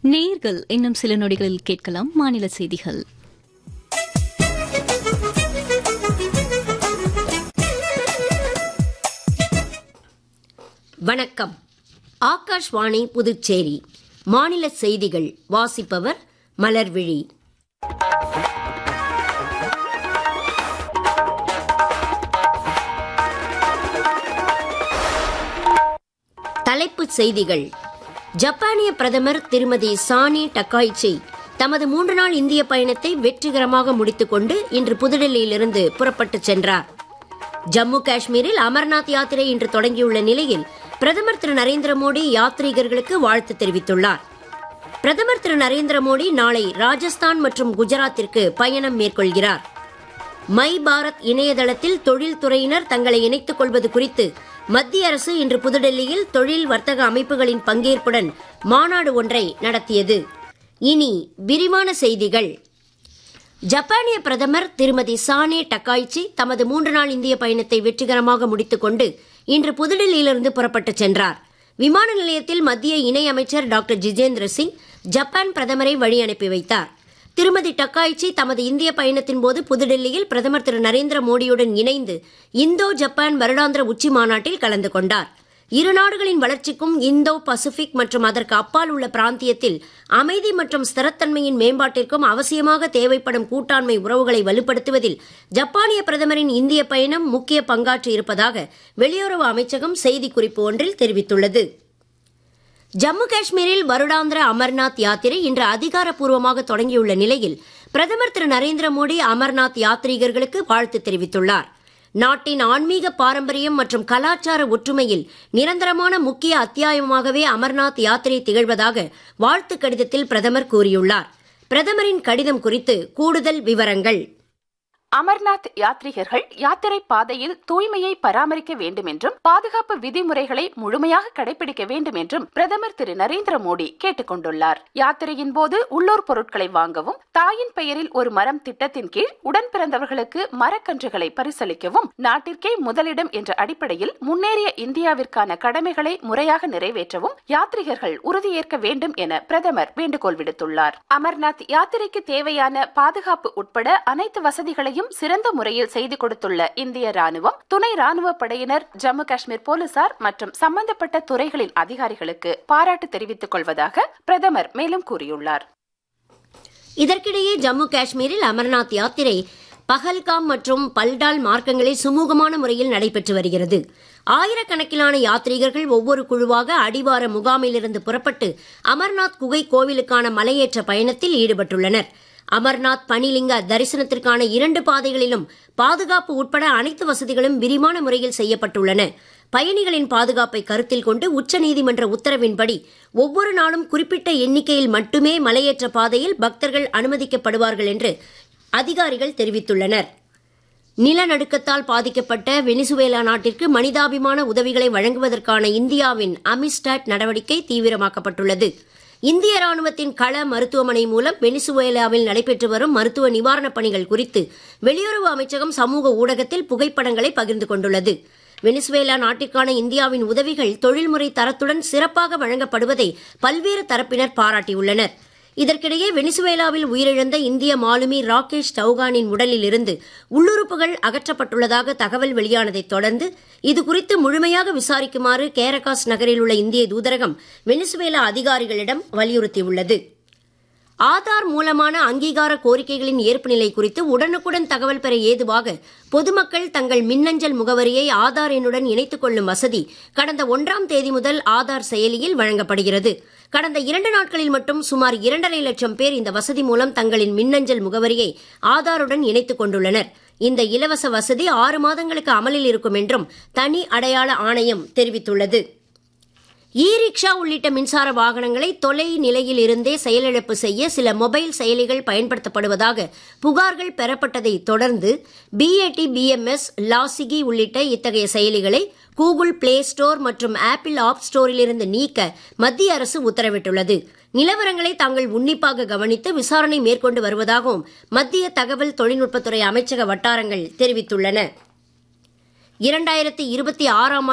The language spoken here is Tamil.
நேர்கள் இன்னும் சில நொடிகளில் கேட்கலாம் மாநில செய்திகள் வணக்கம் ஆகாஷ்வாணி புதுச்சேரி மாநில செய்திகள் வாசிப்பவர் மலர்விழி தலைப்புச் செய்திகள் ஜப்பானிய பிரதமர் திருமதி சானி டக்காய்ச்சி தமது மூன்று நாள் இந்திய பயணத்தை வெற்றிகரமாக முடித்துக்கொண்டு இன்று புதுடெல்லியிலிருந்து புறப்பட்டுச் சென்றார் ஜம்மு காஷ்மீரில் அமர்நாத் யாத்திரை இன்று தொடங்கியுள்ள நிலையில் பிரதமர் திரு நரேந்திர மோடி யாத்ரீகர்களுக்கு வாழ்த்து தெரிவித்துள்ளார் பிரதமர் திரு நரேந்திர மோடி நாளை ராஜஸ்தான் மற்றும் குஜராத்திற்கு பயணம் மேற்கொள்கிறார் மை பாரத் இணையதளத்தில் தொழில்துறையினர் தங்களை இணைத்துக் கொள்வது குறித்து மத்திய அரசு இன்று புதுடெல்லியில் தொழில் வர்த்தக அமைப்புகளின் பங்கேற்புடன் மாநாடு ஒன்றை நடத்தியது இனி விரிவான செய்திகள் ஜப்பானிய பிரதமர் திருமதி சானே டக்காய்ச்சி தமது மூன்று நாள் இந்திய பயணத்தை வெற்றிகரமாக முடித்துக்கொண்டு இன்று புதுடெல்லியிலிருந்து புறப்பட்டுச் சென்றார் விமான நிலையத்தில் மத்திய இணை அமைச்சர் டாக்டர் ஜிதேந்திர சிங் ஜப்பான் பிரதமரை வழி அனுப்பி வைத்தார் திருமதி டக்காய்ச்சி தமது இந்திய பயணத்தின் போது புதுடெல்லியில் பிரதமர் திரு நரேந்திர மோடியுடன் இணைந்து இந்தோ ஜப்பான் வருடாந்திர உச்சி மாநாட்டில் கலந்து கொண்டார் இரு நாடுகளின் வளர்ச்சிக்கும் இந்தோ பசிபிக் மற்றும் அதற்கு அப்பால் உள்ள பிராந்தியத்தில் அமைதி மற்றும் ஸ்திரத்தன்மையின் மேம்பாட்டிற்கும் அவசியமாக தேவைப்படும் கூட்டாண்மை உறவுகளை வலுப்படுத்துவதில் ஜப்பானிய பிரதமரின் இந்திய பயணம் முக்கிய பங்காற்றி இருப்பதாக வெளியுறவு அமைச்சகம் செய்திக்குறிப்பு ஒன்றில் தெரிவித்துள்ளது ஜம்மு காஷ்மீரில் வருடாந்திர அமர்நாத் யாத்திரை இன்று அதிகாரப்பூர்வமாக தொடங்கியுள்ள நிலையில் பிரதமர் திரு நரேந்திர மோடி அமர்நாத் யாத்ரீகர்களுக்கு வாழ்த்து தெரிவித்துள்ளார் நாட்டின் ஆன்மீக பாரம்பரியம் மற்றும் கலாச்சார ஒற்றுமையில் நிரந்தரமான முக்கிய அத்தியாயமாகவே அமர்நாத் யாத்திரை திகழ்வதாக வாழ்த்து கடிதத்தில் பிரதமர் கூறியுள்ளார் பிரதமரின் கடிதம் குறித்து கூடுதல் விவரங்கள் அமர்நாத் யாத்ரிகர்கள் யாத்திரை பாதையில் தூய்மையை பராமரிக்க வேண்டும் என்றும் பாதுகாப்பு விதிமுறைகளை முழுமையாக கடைபிடிக்க வேண்டும் என்றும் பிரதமர் திரு நரேந்திர மோடி கேட்டுக் கொண்டுள்ளார் யாத்திரையின் போது உள்ளூர் பொருட்களை வாங்கவும் தாயின் பெயரில் ஒரு மரம் திட்டத்தின் கீழ் உடன் பிறந்தவர்களுக்கு மரக்கன்றுகளை பரிசளிக்கவும் நாட்டிற்கே முதலிடம் என்ற அடிப்படையில் முன்னேறிய இந்தியாவிற்கான கடமைகளை முறையாக நிறைவேற்றவும் யாத்ரிகர்கள் உறுதியேற்க வேண்டும் என பிரதமர் வேண்டுகோள் விடுத்துள்ளார் அமர்நாத் யாத்திரைக்கு தேவையான பாதுகாப்பு உட்பட அனைத்து வசதிகளையும் பணியையும் சிறந்த முறையில் செய்து கொடுத்துள்ள இந்திய ராணுவம் துணை ராணுவ படையினர் ஜம்மு காஷ்மீர் போலீசார் மற்றும் சம்பந்தப்பட்ட துறைகளின் அதிகாரிகளுக்கு பாராட்டு தெரிவித்துக் கொள்வதாக பிரதமர் மேலும் கூறியுள்ளார் இதற்கிடையே ஜம்மு காஷ்மீரில் அமர்நாத் யாத்திரை பஹல்காம் மற்றும் பல்டால் மார்க்கங்களில் சுமூகமான முறையில் நடைபெற்று வருகிறது ஆயிரக்கணக்கிலான யாத்ரீகர்கள் ஒவ்வொரு குழுவாக அடிவார முகாமிலிருந்து புறப்பட்டு அமர்நாத் குகை கோவிலுக்கான மலையேற்ற பயணத்தில் ஈடுபட்டுள்ளனர் அமர்நாத் பனிலிங்க தரிசனத்திற்கான இரண்டு பாதைகளிலும் பாதுகாப்பு உட்பட அனைத்து வசதிகளும் விரிவான முறையில் செய்யப்பட்டுள்ளன பயணிகளின் பாதுகாப்பை கருத்தில் கொண்டு உச்சநீதிமன்ற உத்தரவின்படி ஒவ்வொரு நாளும் குறிப்பிட்ட எண்ணிக்கையில் மட்டுமே மலையேற்ற பாதையில் பக்தர்கள் அனுமதிக்கப்படுவார்கள் என்று அதிகாரிகள் தெரிவித்துள்ளனர் நிலநடுக்கத்தால் பாதிக்கப்பட்ட வெனிசுவேலா நாட்டிற்கு மனிதாபிமான உதவிகளை வழங்குவதற்கான இந்தியாவின் அமிஸ்டாட் நடவடிக்கை தீவிரமாக்கப்பட்டுள்ளது இந்திய ராணுவத்தின் கள மருத்துவமனை மூலம் வெனிசுவேலாவில் நடைபெற்று வரும் மருத்துவ நிவாரணப் பணிகள் குறித்து வெளியுறவு அமைச்சகம் சமூக ஊடகத்தில் புகைப்படங்களை பகிர்ந்து கொண்டுள்ளது வெனிசுவேலா நாட்டிற்கான இந்தியாவின் உதவிகள் தொழில்முறை தரத்துடன் சிறப்பாக வழங்கப்படுவதை பல்வேறு தரப்பினர் பாராட்டியுள்ளனர் இதற்கிடையே வெனிசுவேலாவில் உயிரிழந்த இந்திய மாலுமி ராகேஷ் சௌகானின் உடலில் இருந்து உள்ளுறுப்புகள் அகற்றப்பட்டுள்ளதாக தகவல் வெளியானதைத் தொடர்ந்து இதுகுறித்து முழுமையாக விசாரிக்குமாறு கேரகாஸ் நகரில் உள்ள இந்திய தூதரகம் வெனிசுவேலா அதிகாரிகளிடம் வலியுறுத்தியுள்ளது ஆதார் மூலமான அங்கீகார கோரிக்கைகளின் ஏற்பு நிலை குறித்து உடனுக்குடன் தகவல் பெற ஏதுவாக பொதுமக்கள் தங்கள் மின்னஞ்சல் முகவரியை ஆதார் எண்ணுடன் இணைத்துக் கொள்ளும் வசதி கடந்த ஒன்றாம் தேதி முதல் ஆதார் செயலியில் வழங்கப்படுகிறது கடந்த இரண்டு நாட்களில் மட்டும் சுமார் இரண்டரை லட்சம் பேர் இந்த வசதி மூலம் தங்களின் மின்னஞ்சல் முகவரியை ஆதாருடன் இணைத்துக் கொண்டுள்ளனர் இந்த இலவச வசதி ஆறு மாதங்களுக்கு அமலில் இருக்கும் என்றும் தனி அடையாள ஆணையம் தெரிவித்துள்ளது இ ரிக்ஷா உள்ளிட்ட மின்சார வாகனங்களை தொலை நிலையில் இருந்தே செயலிழப்பு செய்ய சில மொபைல் செயலிகள் பயன்படுத்தப்படுவதாக புகார்கள் பெறப்பட்டதை தொடர்ந்து பிஏடி பிஎம்எஸ் லாசிகி உள்ளிட்ட இத்தகைய செயலிகளை கூகுள் பிளே ஸ்டோர் மற்றும் ஆப்பிள் ஆப் ஸ்டோரிலிருந்து நீக்க மத்திய அரசு உத்தரவிட்டுள்ளது நிலவரங்களை தாங்கள் உன்னிப்பாக கவனித்து விசாரணை மேற்கொண்டு வருவதாகவும் மத்திய தகவல் தொழில்நுட்பத்துறை அமைச்சக வட்டாரங்கள் தெரிவித்துள்ளன இரண்டாயிரத்தி இருபத்தி ஆறாம்